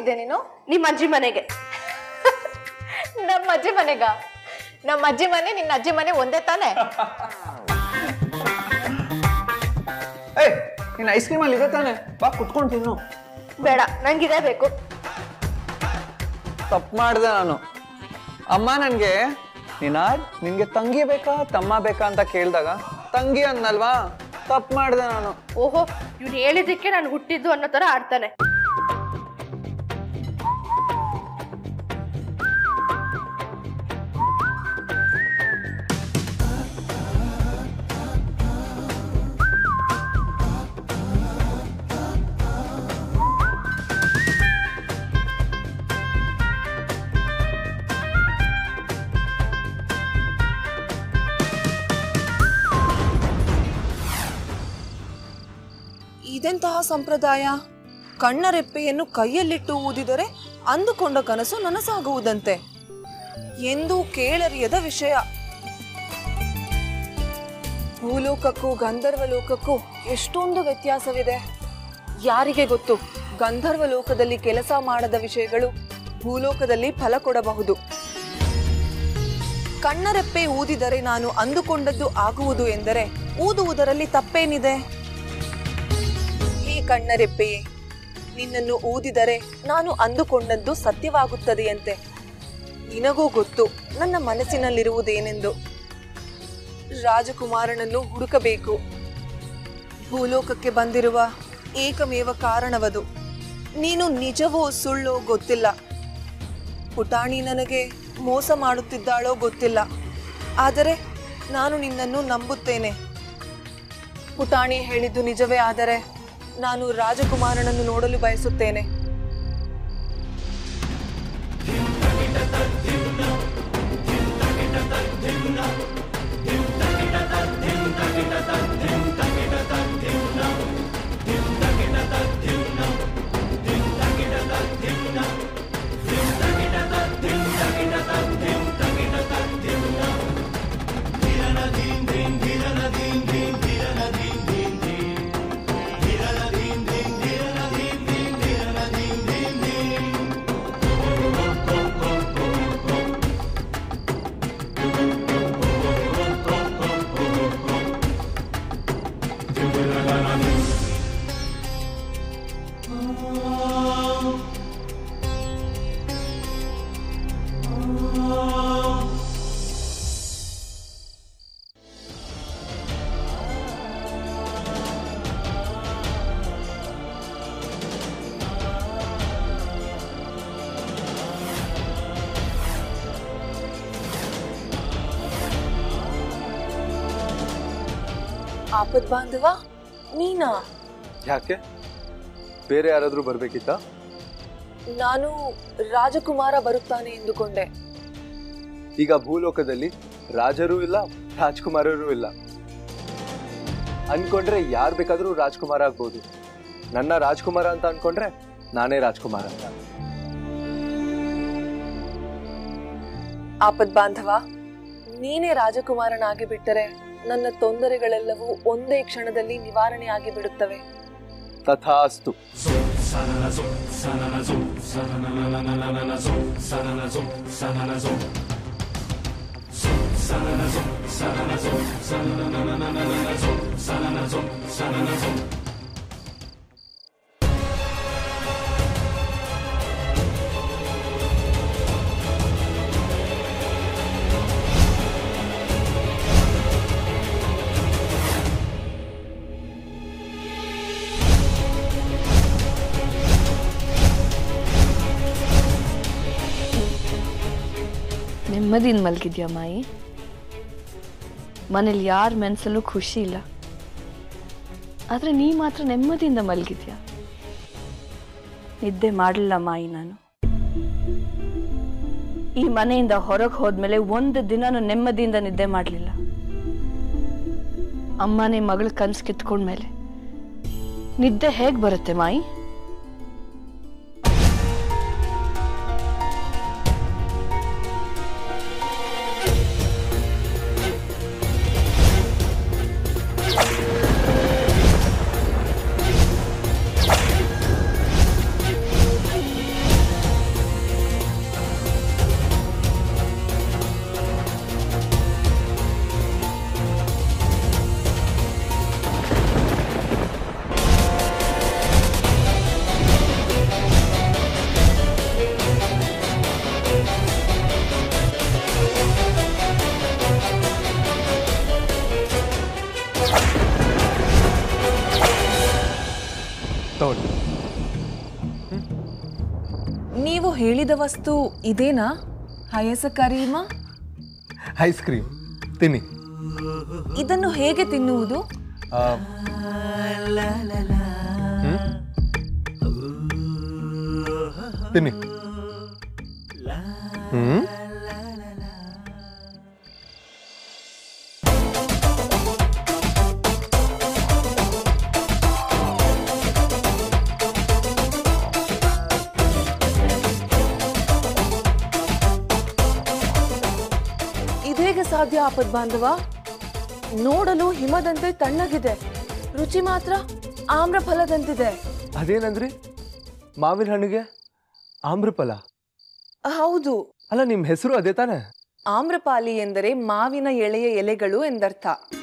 ಹೋಗಿದ್ದೆ ನೀನು ನಿಮ್ಮ ಅಜ್ಜಿ ಮನೆಗೆ ನಮ್ಮ ಅಜ್ಜಿ ಮನೆಗ ನಮ್ಮ ಅಜ್ಜಿ ಮನೆ ನಿನ್ನ ಅಜ್ಜಿ ಮನೆ ಒಂದೇ ತಾನೆ ಏಯ್ ನೀನು ಐಸ್ ಕ್ರೀಮ್ ಅಲ್ಲಿ ಇದೆ ತಾನೆ ಬಾ ಕುತ್ಕೊಂಡು ತಿನ್ನು ಬೇಡ ನಂಗಿದೇ ಬೇಕು ತಪ್ಪು ಮಾಡಿದೆ ನಾನು ಅಮ್ಮ ನನಗೆ ನೀನಾ ನಿನಗೆ ತಂಗಿ ಬೇಕಾ ತಮ್ಮ ಬೇಕಾ ಅಂತ ಕೇಳಿದಾಗ ತಂಗಿ ಅನ್ನಲ್ವಾ ತಪ್ಪು ಮಾಡಿದೆ ನಾನು ಓಹೋ ಇವ್ನು ಹೇಳಿದ್ದಕ್ಕೆ ನಾನು ಹುಟ್ಟಿದ್ದು ಅನ್ನೋ ತರ ಆಡ್ತಾನೆ ಇದೆಂತಹ ಸಂಪ್ರದಾಯ ಕಣ್ಣರೆಪ್ಪೆಯನ್ನು ಕೈಯಲ್ಲಿಟ್ಟು ಊದಿದರೆ ಅಂದುಕೊಂಡ ಕನಸು ನನಸಾಗುವುದಂತೆ ಎಂದು ಕೇಳರಿಯದ ವಿಷಯ ಭೂಲೋಕಕ್ಕೂ ಗಂಧರ್ವ ಲೋಕಕ್ಕೂ ಎಷ್ಟೊಂದು ವ್ಯತ್ಯಾಸವಿದೆ ಯಾರಿಗೆ ಗೊತ್ತು ಗಂಧರ್ವ ಲೋಕದಲ್ಲಿ ಕೆಲಸ ಮಾಡದ ವಿಷಯಗಳು ಭೂಲೋಕದಲ್ಲಿ ಫಲ ಕೊಡಬಹುದು ಕಣ್ಣರೆಪ್ಪೆ ಊದಿದರೆ ನಾನು ಅಂದುಕೊಂಡದ್ದು ಆಗುವುದು ಎಂದರೆ ಊದುವುದರಲ್ಲಿ ತಪ್ಪೇನಿದೆ ಹೇ ಕಣ್ಣರೆಪ್ಪೆಯೇ ನಿನ್ನನ್ನು ಊದಿದರೆ ನಾನು ಅಂದುಕೊಂಡದ್ದು ಸತ್ಯವಾಗುತ್ತದೆಯಂತೆ ನಿನಗೂ ಗೊತ್ತು ನನ್ನ ಮನಸ್ಸಿನಲ್ಲಿರುವುದೇನೆಂದು ರಾಜಕುಮಾರನನ್ನು ಹುಡುಕಬೇಕು ಭೂಲೋಕಕ್ಕೆ ಬಂದಿರುವ ಏಕಮೇವ ಕಾರಣವದು ನೀನು ನಿಜವೋ ಸುಳ್ಳೋ ಗೊತ್ತಿಲ್ಲ ಪುಟಾಣಿ ನನಗೆ ಮೋಸ ಮಾಡುತ್ತಿದ್ದಾಳೋ ಗೊತ್ತಿಲ್ಲ ಆದರೆ ನಾನು ನಿನ್ನನ್ನು ನಂಬುತ್ತೇನೆ ಪುಟಾಣಿ ಹೇಳಿದ್ದು ನಿಜವೇ ಆದರೆ ನಾನು ರಾಜಕುಮಾರನನ್ನು ನೋಡಲು ಬಯಸುತ್ತೇನೆ ಆಪದ್ ಬಾಂಧವ ನೀನಾ ಯಾಕೆ ಬೇರೆ ಯಾರಾದರೂ ಬರಬೇಕಿತ್ತಾ ನಾನು ರಾಜಕುಮಾರ ಬರುತ್ತಾನೆ ಎಂದುಕೊಂಡೆ ಈಗ ಭೂಲೋಕದಲ್ಲಿ ರಾಜರೂ ಇಲ್ಲ ರಾಜ್ಕುಮಾರರೂ ಇಲ್ಲ ಅನ್ಕೊಂಡ್ರೆ ಯಾರು ಬೇಕಾದರೂ ರಾಜ್ಕುಮಾರ ಆಗ್ಬೋದು ನನ್ನ ರಾಜ್ಕುಮಾರ ಅಂತ ಅನ್ಕೊಂಡ್ರೆ ನಾನೇ ರಾಜ್ಕುಮಾರ ಅಂತ ಆಪದ್ ಬಾಂಧವ ನೀನೇ ರಾಜಕುಮಾರನಾಗಿ ಬಿಟ್ಟರೆ ನನ್ನ ತೊಂದರೆಗಳೆಲ್ಲವೂ ಒಂದೇ ಕ್ಷಣದಲ್ಲಿ ನಿವಾರಣೆ ಆಗಿ ಬಿಡುತ್ತವೆ ತಥಾಸ್ತು ನೆಮ್ಮದಿಯಿಂದ ಮಲಗಿದ್ಯಾ ಮಾಯಿ ಮನೇಲಿ ಯಾರ ಮನಸ್ಸಲ್ಲೂ ಖುಷಿ ಇಲ್ಲ ಆದರೆ ನೀ ಮಾತ್ರ ನೆಮ್ಮದಿಯಿಂದ ಮಲಗಿದ್ಯಾ ನಿದ್ದೆ ಮಾಡಲಿಲ್ಲ ಮಾಯಿ ನಾನು ಈ ಮನೆಯಿಂದ ಹೊರಗೆ ಹೋದ್ಮೇಲೆ ಒಂದು ದಿನನೂ ನೆಮ್ಮದಿಯಿಂದ ನಿದ್ದೆ ಮಾಡಲಿಲ್ಲ ಅಮ್ಮನೇ ಮಗಳ ಕನ್ಸು ಕಿತ್ಕೊಂಡ್ಮೇಲೆ ನಿದ್ದೆ ಹೇಗೆ ಬರುತ್ತೆ ಮಾಯಿ ಹೇಳಿದ ವಸ್ತು ಇದೇನಾ ಹಯಸ ಕರೀಮ ಐಸ್ ಕ್ರೀಮ್ ತಿನ್ನಿ ಇದನ್ನು ಹೇಗೆ ತಿನ್ನುವುದು ಆ, ಹ್ಮ್? ತಿನ್ನಿ ಹ್ಮ್ ಇದೇಗೆ ಸಾಧ್ಯ ಆಪದ್ ಬಾಂಧವ ನೋಡಲು ಹಿಮದಂತೆ ತಣ್ಣಗಿದೆ ರುಚಿ ಮಾತ್ರ ಆಮ್ರ ಫಲದಂತಿದೆ ಅದೇನಂದ್ರಿ ಮಾವಿನ ಹಣ್ಣಿಗೆ ಆಮ್ರಫಲ ಹೌದು ಅಲ್ಲ ನಿಮ್ಮ ಹೆಸರು ಅದೇ ತಾನೆ ಆಮ್ರಪಾಲಿ ಎಂದರೆ ಮಾವಿನ ಎಳೆಯ ಎಲೆಗಳು ಎಂದರ್ಥ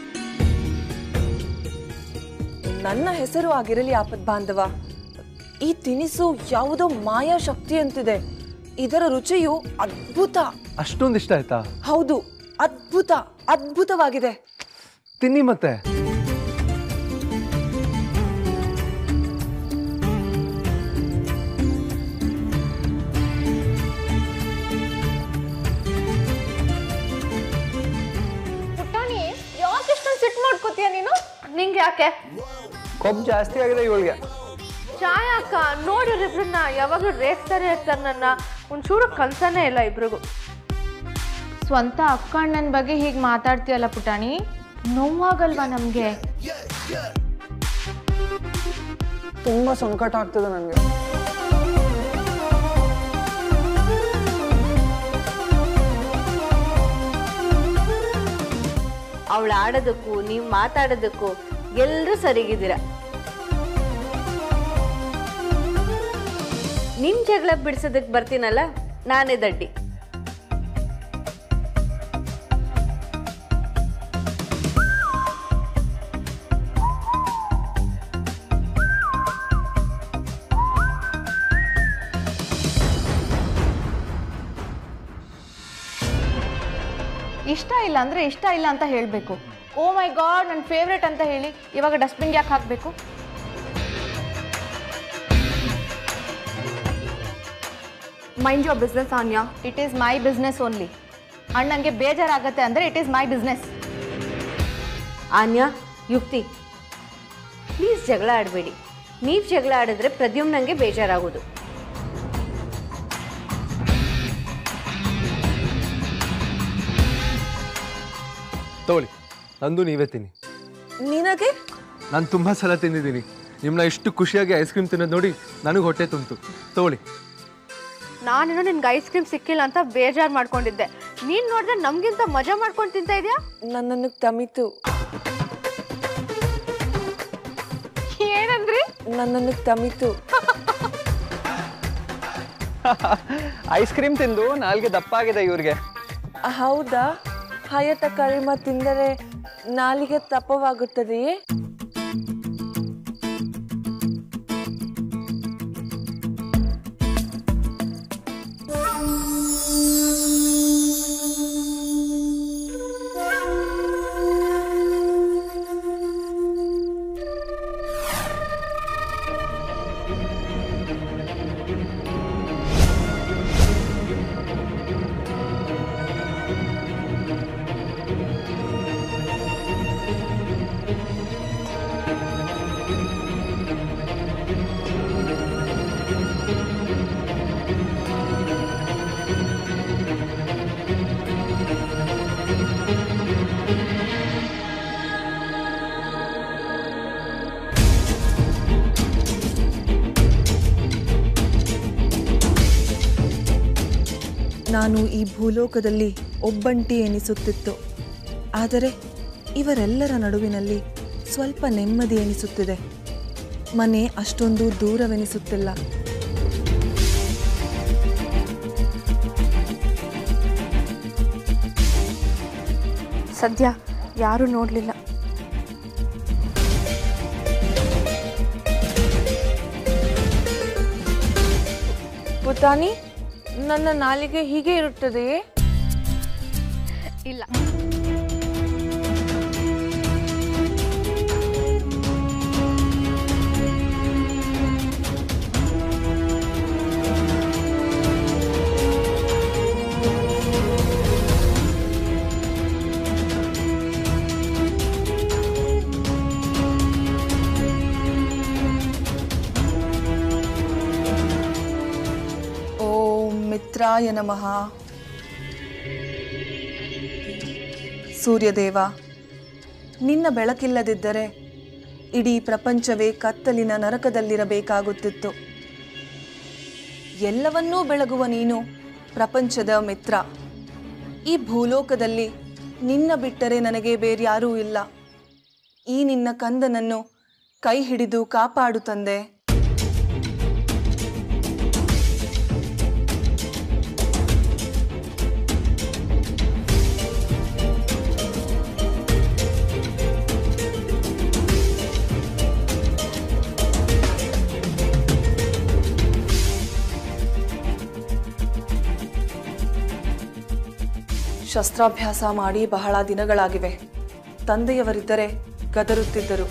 ನನ್ನ ಹೆಸರು ಆಗಿರಲಿ ಆಪದ್ ಬಾಂಧವ ಈ ತಿನಿಸು ಯಾವುದೋ ಮಾಯಾ ಶಕ್ತಿ ಅಂತಿದೆ ಇದರ ರುಚಿಯು ಅದ್ಭುತ ಅಷ್ಟೊಂದು ಇಷ್ಟ ಆಯ್ತಾ ಹೌದು ಅದ್ಭುತ ಅದ್ಭುತವಾಗಿದೆ ತಿನ್ನಿ ಮತ್ತೆ ಪುಟ್ಟಾಣಿ ಯಾಕೆ ಇಷ್ಟೊಂದು ಸಿಟ್ಟು ಮಾಡ್ಕೋತೀಯ ನೀನು ನಿಂಗೆ ಯಾಕೆ ಕೊಬ್ಬು ಜಾಸ್ತಿ ಆಗಿದೆ ಇವಳಿಗೆ ಚಾಯ್ ಅಕ್ಕ ನೋಡಿರಿಬ್ರನ್ನ ಯಾವಾಗಲೂ ರೇಗ್ತಾರೆ ಇರ್ತಾರೆ ನನ್ನ ಒಂಚೂರು ಕಲ್ಸನೇ ಇಲ್ಲ ಇಬ್ರಿಗೂ ಸ್ವಂತ ಅಕ್ಕ ಅಣ್ಣನ ಬಗ್ಗೆ ಹೀಗೆ ಮಾತಾಡ್ತೀಯಲ್ಲ ಪುಟಾಣಿ ನೋವಾಗಲ್ವಾ ನಮಗೆ ತುಂಬಾ ಸಂಕಟ ಆಗ್ತದೆ ನನಗೆ ಅವಳು ಆಡೋದಕ್ಕೂ ನೀವು ಮಾತಾಡೋದಕ್ಕೂ ಎಲ್ಲರೂ ಸರಿಗಿದ್ದೀರ ನಿಮ್ ಜಗಳ ಬಿಡಿಸೋದಕ್ಕೆ ಬರ್ತೀನಲ್ಲ ನಾನೇ ದಡ್ಡಿ ಇಷ್ಟ ಇಲ್ಲ ಅಂದರೆ ಇಷ್ಟ ಇಲ್ಲ ಅಂತ ಹೇಳಬೇಕು ಓ ಮೈ ಗಾಡ್ ನನ್ನ ಫೇವ್ರೆಟ್ ಅಂತ ಹೇಳಿ ಇವಾಗ ಡಸ್ಟ್ಬಿನ್ಗೆ ಯಾಕೆ ಹಾಕಬೇಕು ಮೈಂಡ್ ಯೋರ್ ಬಿಸ್ನೆಸ್ ಆನ್ಯಾ it is my business only ಅಣ್ಣಂಗೆ ಬೇಜಾರಾಗತ್ತೆ ಅಂದರೆ ಇಟ್ ಈಸ್ ಮೈ ಬಿಸ್ನೆಸ್ ಆನ್ಯಾ ಯುಕ್ತಿ ಪ್ಲೀಸ್ ಜಗಳ ಆಡಬೇಡಿ ನೀವು ಜಗಳ ಆಡಿದ್ರೆ ಪ್ರದ್ಯುಮ್ನಂಗೆ ಬೇಜಾರಾಗೋದು ತಗೊಳ್ಳಿ ನಂದು ನೀವೇ ತಿನ್ನಿ ನಿನಗೆ ನಾನು ತುಂಬ ಸಲ ತಿಂದಿದ್ದೀನಿ ನಿಮ್ಮನ್ನ ಇಷ್ಟು ಖುಷಿಯಾಗಿ ಐಸ್ ಕ್ರೀಮ್ ತಿನ್ನೋದು ನೋಡಿ ನನಗೆ ಹೊಟ್ಟೆ ತುಂಬಿತು ತಗೊಳ್ಳಿ ನಾನೇನೋ ನಿನ್ಗೆ ಐಸ್ ಕ್ರೀಮ್ ಸಿಕ್ಕಿಲ್ಲ ಅಂತ ಬೇಜಾರು ಮಾಡ್ಕೊಂಡಿದ್ದೆ ನೀನು ನೋಡಿದ್ರೆ ನಮಗಿಂತ ಮಜಾ ಮಾಡ್ಕೊಂಡು ತಿಂತ ಇದೆಯಾ ನನ್ನನ್ನು ತಮಿತು ಏನಂದ್ರಿ ನನ್ನನ್ನು ತಮಿತು ಐಸ್ ಕ್ರೀಮ್ ತಿಂದು ನಾಲ್ಗೆ ದಪ್ಪ ಆಗಿದೆ ಇವ್ರಿಗೆ ಹೌದಾ ಹಯತ ಕರಿಮ ತಿಂದರೆ ನಾಲಿಗೆ ತಪ್ಪವಾಗುತ್ತದೆಯೇ ನಾನು ಈ ಭೂಲೋಕದಲ್ಲಿ ಒಬ್ಬಂಟಿ ಎನಿಸುತ್ತಿತ್ತು ಆದರೆ ಇವರೆಲ್ಲರ ನಡುವಿನಲ್ಲಿ ಸ್ವಲ್ಪ ನೆಮ್ಮದಿ ಎನಿಸುತ್ತಿದೆ ಮನೆ ಅಷ್ಟೊಂದು ದೂರವೆನಿಸುತ್ತಿಲ್ಲ ಸದ್ಯ ಯಾರೂ ನೋಡಲಿಲ್ಲ ಪುತಾನಿ ನನ್ನ ನಾಲಿಗೆ ಹೀಗೆ ಇರುತ್ತದೆಯೇ ಇಲ್ಲ ಶಿವಾಯ ನಮಃ ಸೂರ್ಯದೇವ ನಿನ್ನ ಬೆಳಕಿಲ್ಲದಿದ್ದರೆ ಇಡೀ ಪ್ರಪಂಚವೇ ಕತ್ತಲಿನ ನರಕದಲ್ಲಿರಬೇಕಾಗುತ್ತಿತ್ತು ಎಲ್ಲವನ್ನೂ ಬೆಳಗುವ ನೀನು ಪ್ರಪಂಚದ ಮಿತ್ರ ಈ ಭೂಲೋಕದಲ್ಲಿ ನಿನ್ನ ಬಿಟ್ಟರೆ ನನಗೆ ಬೇರ್ಯಾರೂ ಇಲ್ಲ ಈ ನಿನ್ನ ಕಂದನನ್ನು ಕೈ ಹಿಡಿದು ಕಾಪಾಡು ತಂದೆ ಶಸ್ತ್ರಾಭ್ಯಾಸ ಮಾಡಿ ಬಹಳ ದಿನಗಳಾಗಿವೆ ತಂದೆಯವರಿದ್ದರೆ ಗದರುತ್ತಿದ್ದರು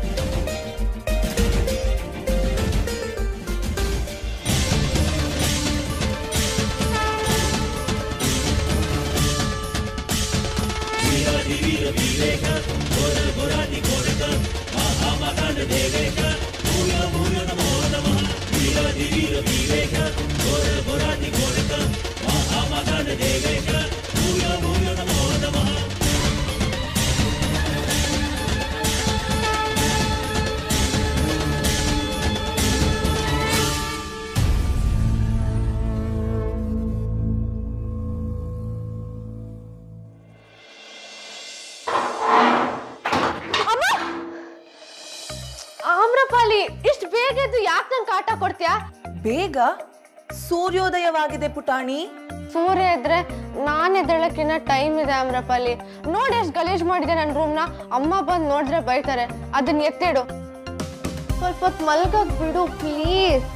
ಆಮ್ರಪಾಲಿ ಇಷ್ಟು ಬೇಗ ಎದ್ದು ಯಾಕೆ ನಂಗೆ ಕಾಟ ಕೊಡ್ತೀಯಾ ಬೇಗ ಸೂರ್ಯೋದಯವಾಗಿದೆ ಪುಟಾಣಿ ಸೂರ್ಯ ಇದ್ರೆ ನಾನು ಎದ್ದೇಳಕ್ಕಿನ್ನ ಟೈಮ್ ಇದೆ ಆಮ್ರಪಾಲಿ ನೋಡಿ ಎಷ್ಟು ಗಲೀಜ್ ಮಾಡಿದೆ ನನ್ನ ರೂಮ್ನ ಅಮ್ಮ ಬಂದು ನೋಡಿದ್ರೆ ಬೈತಾರೆ ಅದನ್ನ ಎತ್ತಿಡು ಸ್ವಲ್ಪ ಹೊತ್ತು ಮಲ್ಗಕ್ ಬಿಡು ಪ್ಲೀಸ್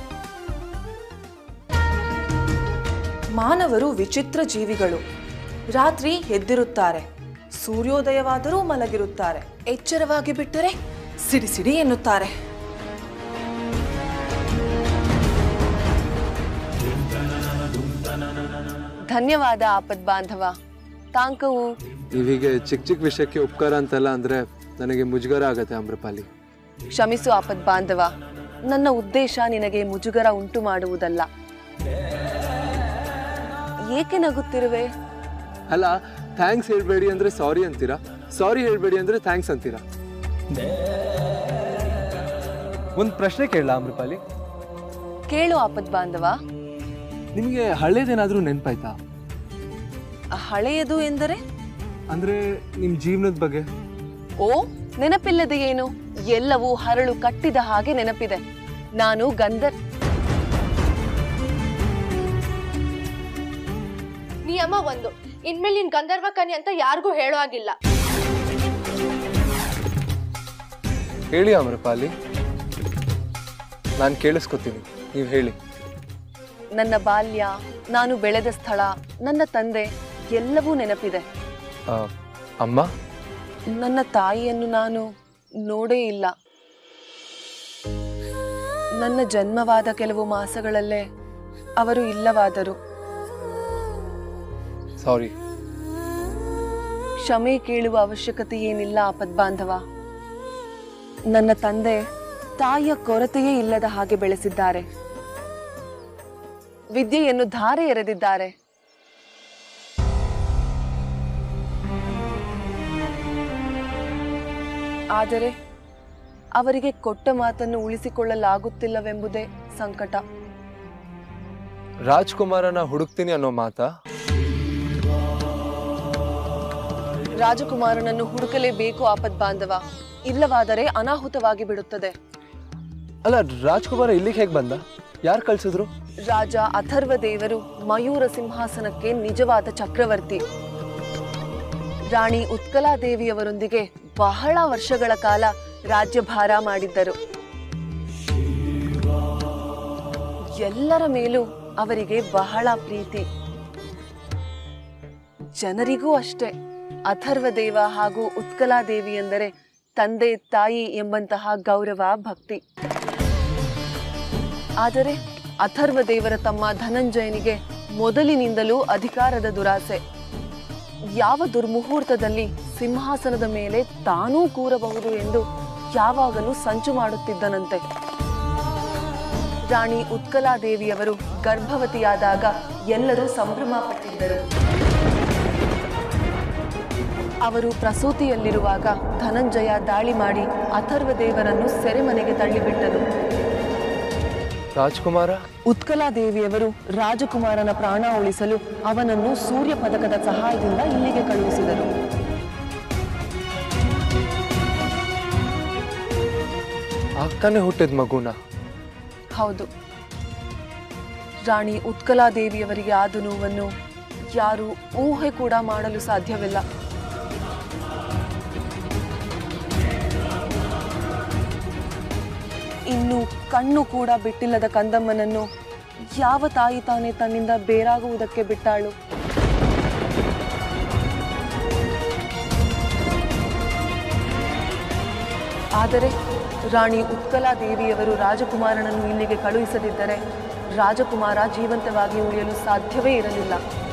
ಮಾನವರು ವಿಚಿತ್ರ ಜೀವಿಗಳು ರಾತ್ರಿ ಎದ್ದಿರುತ್ತಾರೆ ಸೂರ್ಯೋದಯವಾದರೂ ಮಲಗಿರುತ್ತಾರೆ ಎಚ್ಚರವಾಗಿ ಬಿಟ್ಟರೆ ಸಿಡಿ ಸಿಡಿ ಎನ್ನುತ್ತಾರೆ ಧನ್ಯವಾದ ಆಪದ್ ಬಾಂಧವ ತಾಂಕವು ನೀವೀಗೆ ಚಿಕ್ಕ ಚಿಕ್ಕ ವಿಷಯಕ್ಕೆ ಉಪಕಾರ ಅಂತೆಲ್ಲ ಅಂದರೆ ನನಗೆ ಮುಜುಗರ ಆಗತ್ತೆ ಅಮ್ರಪಾಲಿ ಕ್ಷಮಿಸು ಆಪದ್ ಬಾಂಧವ ನನ್ನ ಉದ್ದೇಶ ನಿನಗೆ ಮುಜುಗರ ಉಂಟು ಮಾಡುವುದಲ್ಲ ಏಕೆ ನಗುತ್ತಿರುವೆ ಅಲ್ಲ ಥ್ಯಾಂಕ್ಸ್ ಹೇಳ್ಬೇಡಿ ಅಂದರೆ ಸಾರಿ ಅಂತೀರಾ ಸಾರಿ ಹೇಳ್ಬೇಡಿ ಅಂದರೆ ಥ್ಯಾಂಕ್ಸ್ ಅಂತೀರಾ ಒಂದು ಪ್ರಶ್ನೆ ಕೇಳಲ್ಲ ಅಮ್ರಪಾಲಿ ಕೇಳು ಆಪದ್ ಬಾಂಧವ ನಿಮಗೆ ಹಳೇದೇನಾದರೂ ನೆನಪಾಯ್ತಾ ಹಳೆಯದು ಎಂದರೆ ಅಂದರೆ ನಿಮ್ಮ ಜೀವನದ ಬಗ್ಗೆ ಓ ನೆನಪಿಲ್ಲದೆ ಏನು ಎಲ್ಲವೂ ಹರಳು ಕಟ್ಟಿದ ಹಾಗೆ ನೆನಪಿದೆ ನಾನು ಗಂಧರ್ ನಿಯಮ ಒಂದು ಇನ್ಮೇಲೆ ನೀನ್ ಗಂಧರ್ವ ಕನ್ಯೆ ಅಂತ ಯಾರಿಗೂ ಹೇಳೋ ಆಗಿಲ್ಲ ಹೇಳಿ ಅಮ್ರಪಾಲಿ ನಾನು ಕೇಳಿಸ್ಕೊತೀನಿ ನೀವು ಹೇಳಿ ನನ್ನ ಬಾಲ್ಯ ನಾನು ಬೆಳೆದ ಸ್ಥಳ ನನ್ನ ತಂದೆ ಎಲ್ಲವೂ ನೆನಪಿದೆ ಆ, ಅಮ್ಮ ನನ್ನ ತಾಯಿಯನ್ನು ನಾನು ನೋಡೇ ಇಲ್ಲ ನನ್ನ ಜನ್ಮವಾದ ಕೆಲವು ಮಾಸಗಳಲ್ಲೇ ಅವರು ಇಲ್ಲವಾದರು ಸಾರಿ ಕ್ಷಮೆ ಕೇಳುವ ಅವಶ್ಯಕತೆ ಏನಿಲ್ಲ ಆಪದ್ಬಾಂಧವ ನನ್ನ ತಂದೆ ತಾಯಿಯ ಕೊರತೆಯೇ ಇಲ್ಲದ ಹಾಗೆ ಬೆಳೆಸಿದ್ದಾರೆ ವಿದ್ಯೆಯನ್ನು ಧಾರೆ ಎರೆದಿದ್ದಾರೆ ಆದರೆ ಅವರಿಗೆ ಕೊಟ್ಟ ಮಾತನ್ನು ಉಳಿಸಿಕೊಳ್ಳಲಾಗುತ್ತಿಲ್ಲವೆಂಬುದೇ ಸಂಕಟ ರಾಜ್ಕುಮಾರನ ಹುಡುಕ್ತೀನಿ ಅನ್ನೋ ಮಾತಾ ರಾಜಕುಮಾರನನ್ನು ಹುಡುಕಲೇಬೇಕು ಆಪದ್ ಬಾಂಧವ ಇಲ್ಲವಾದರೆ ಅನಾಹುತವಾಗಿ ಬಿಡುತ್ತದೆ ಅಲ್ಲ ರಾಜ್ಕುಮಾರ ಇಲ್ಲಿಗೆ ಹೇಗೆ ಬಂದ ಯಾರು ಕಳ್ಸಿದ್ರು ರಾಜ ಅಥರ್ವ ದೇವರು ಮಯೂರ ಸಿಂಹಾಸನಕ್ಕೆ ನಿಜವಾದ ಚಕ್ರವರ್ತಿ ರಾಣಿ ಉತ್ಕಲಾದೇವಿಯವರೊಂದಿಗೆ ಬಹಳ ವರ್ಷಗಳ ಕಾಲ ರಾಜ್ಯಭಾರ ಮಾಡಿದ್ದರು ಎಲ್ಲರ ಮೇಲೂ ಅವರಿಗೆ ಬಹಳ ಪ್ರೀತಿ ಜನರಿಗೂ ಅಷ್ಟೇ ಅಥರ್ವ ದೇವ ಹಾಗೂ ಉತ್ಕಲಾದೇವಿ ಎಂದರೆ ತಂದೆ ತಾಯಿ ಎಂಬಂತಹ ಗೌರವ ಭಕ್ತಿ ಆದರೆ ಅಥರ್ವ ದೇವರ ತಮ್ಮ ಧನಂಜಯನಿಗೆ ಮೊದಲಿನಿಂದಲೂ ಅಧಿಕಾರದ ದುರಾಸೆ ಯಾವ ದುರ್ಮುಹೂರ್ತದಲ್ಲಿ ಸಿಂಹಾಸನದ ಮೇಲೆ ತಾನೂ ಕೂರಬಹುದು ಎಂದು ಯಾವಾಗಲೂ ಸಂಚು ಮಾಡುತ್ತಿದ್ದನಂತೆ ರಾಣಿ ಉತ್ಕಲಾದೇವಿಯವರು ಗರ್ಭವತಿಯಾದಾಗ ಎಲ್ಲರೂ ಸಂಭ್ರಮ ಪಟ್ಟಿದ್ದರು ಅವರು ಪ್ರಸೂತಿಯಲ್ಲಿರುವಾಗ ಧನಂಜಯ ದಾಳಿ ಮಾಡಿ ಅಥರ್ವ ದೇವರನ್ನು ಸೆರೆಮನೆಗೆ ತಳ್ಳಿಬಿಟ್ಟನು ರಾಜ್ಕುಮಾರ ಉತ್ಕಲಾದೇವಿಯವರು ರಾಜಕುಮಾರನ ಪ್ರಾಣ ಉಳಿಸಲು ಅವನನ್ನು ಸೂರ್ಯ ಪದಕದ ಸಹಾಯದಿಂದ ಇಲ್ಲಿಗೆ ಕಳುಹಿಸಿದರು ಆಗ್ತಾನೆ ಹುಟ್ಟಿದ ಮಗುನ ಹೌದು ರಾಣಿ ಉತ್ಕಲಾದೇವಿಯವರಿಗೆ ಆದ ನೋವನ್ನು ಯಾರು ಊಹೆ ಕೂಡ ಮಾಡಲು ಸಾಧ್ಯವಿಲ್ಲ ಇನ್ನು ಕಣ್ಣು ಕೂಡ ಬಿಟ್ಟಿಲ್ಲದ ಕಂದಮ್ಮನನ್ನು ಯಾವ ತಾಯಿ ತಾನೇ ತನ್ನಿಂದ ಬೇರಾಗುವುದಕ್ಕೆ ಬಿಟ್ಟಾಳು ಆದರೆ ರಾಣಿ ಉತ್ಕಲಾದೇವಿಯವರು ರಾಜಕುಮಾರನನ್ನು ಇಲ್ಲಿಗೆ ಕಳುಹಿಸದಿದ್ದರೆ ರಾಜಕುಮಾರ ಜೀವಂತವಾಗಿ ಉಳಿಯಲು ಸಾಧ್ಯವೇ ಇರಲಿಲ್ಲ